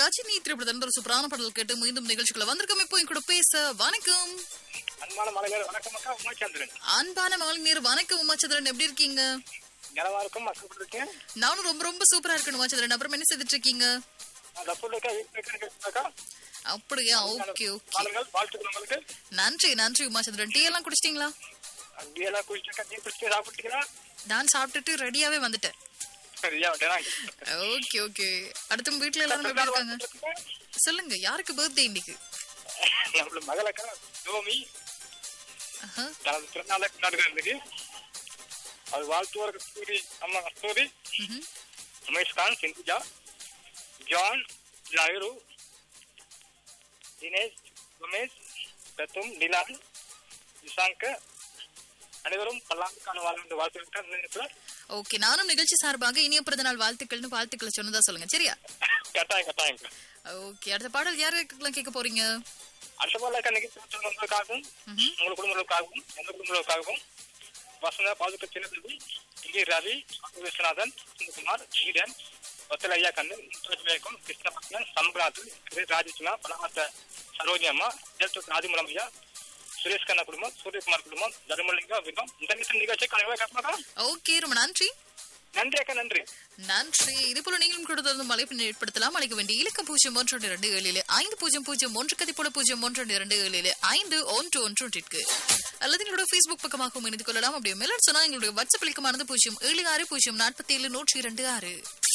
கஜினி திரைப்படத்தில் ஒரு சூப்பரான பாடல் கேட்டு மீண்டும் நிகழ்ச்சிக்குள்ள வந்திருக்கோம் இப்போ என் கூட பேச வணக்கம் அன்பான மலைகள் வணக்கம் அக்கா உமாச்சந்திரன் அன்பான மாலினியர் வணக்கம் உமாச்சந்திரன் எப்படி இருக்கீங்க நிலவா இருக்கும் மக்கள் இருக்கேன் நானும் ரொம்ப ரொம்ப சூப்பரா இருக்கேன் உமாச்சந்திரன் அப்புறம் என்ன செய்துட்டு இருக்கீங்க நான் தப்பு இருக்கா வீட்டுல இருக்கா அப்படியா ஓகே ஓகே பாருங்கள் வாழ்த்துக்கள் உங்களுக்கு நன்றி நன்றி உமாச்சந்திரன் டீ எல்லாம் குடிச்சிட்டீங்களா அப்படியெல்லாம் குடிச்சிருக்கா நீ குடிச்சு சாப்பிட்டீங்களா நான் சாப்பிட்டுட்டு ரெடியாவே வந்துட்டேன் சரியா வேண்டாம் ஓகே ஓகே அடுத்து வீட்ல எல்லாரும் எப்படி இருக்காங்க சொல்லுங்க யாருக்கு பர்த்டே இன்னைக்கு நம்மள மகளக்கா நோமி ஆஹா. தனது பிறநாளை கொண்டாடுகிற இன்னைக்கு அது வாழ்த்துவார் கஸ்தூரி அம்மா கஸ்தூரி ம்ஹும். உமேஷ் கான் சிந்துஜா ஜான் லாயிரு தினேஷ் உமேஷ் பிரத்தும் நிலான் நிஷாங்க அனைவரும் பல்லாண்டுக்கான வாழ் என்று வாழ்த்துக்கள் ஓகே நானும் நிகழ்ச்சி சார்பாக இனிய பிறந்தநாள் வாழ்த்துக்கள்னு வாழ்த்துக்களை சொன்னதா சொல்லுங்க சரியா கட்டாயம் கட்டாயம் ஓகே அடுத்த பாடல் யாருக்கெல்லாம் கேட்க போறீங்க அடுத்த போல கண்ணுக்கு திருத்தவங்களுக்காகவும் ம்ஹும். உங்கள் குடும்பங்களுக்காகவும் எந்த குடும்பங்களுக்காகவும் வசந்த பாதுகாப்பு சின்னத்தம்பி இங்கே ரவி விஸ்வநாதன் சுந்தகுமார் ஈடன் ஒத்தலையா கண்ணன் முத்துலட்சுமிக்கும் கிருஷ்ணபக்தன் சம்பராஜன் ராஜேஷ்மா பலமாத்த சரோஜி அம்மா ஜெயத்து ராஜமுலம் ஐயா சுரேஷ் கண்ணா குடும்பம் சூரியகுமார் குடும்பம் தர்மலிங்கம் விதம் இந்த நிமிஷம் நிகழ்ச்சி கனவே கஷ்டமாக்கா ஓகே ரொம்ப நன்றி நன்றி அக்கா நன்றி நன்றி இது போல நீங்களும் கூட தொடர்ந்து மலைப்பினை ஏற்படுத்தலாம் அழைக்க வேண்டிய இலக்கம் பூஜ்ஜியம் ஒன்று ஒன்று இரண்டு ஏழில் ஐந்து பூஜ்ஜியம் பூஜ்ஜியம் ஒன்று கதி போல பூஜ்ஜியம் ஒன்று ஒன்று இரண்டு ஏழில் ஐந்து ஒன்று ஒன்று ஒன்றிற்கு அல்லது எங்களுடைய ஃபேஸ்புக் பக்கமாகவும் இணைந்து கொள்ளலாம் அப்படியே மேலும் சொன்னா எங்களுடைய வாட்ஸ்அப் இலக்கமானது பூஜ்ஜியம் ஏழு ஆறு பூஜ்ஜியம் நாற்பத்தி ஏழு நூற்றி இரண்டு ஆறு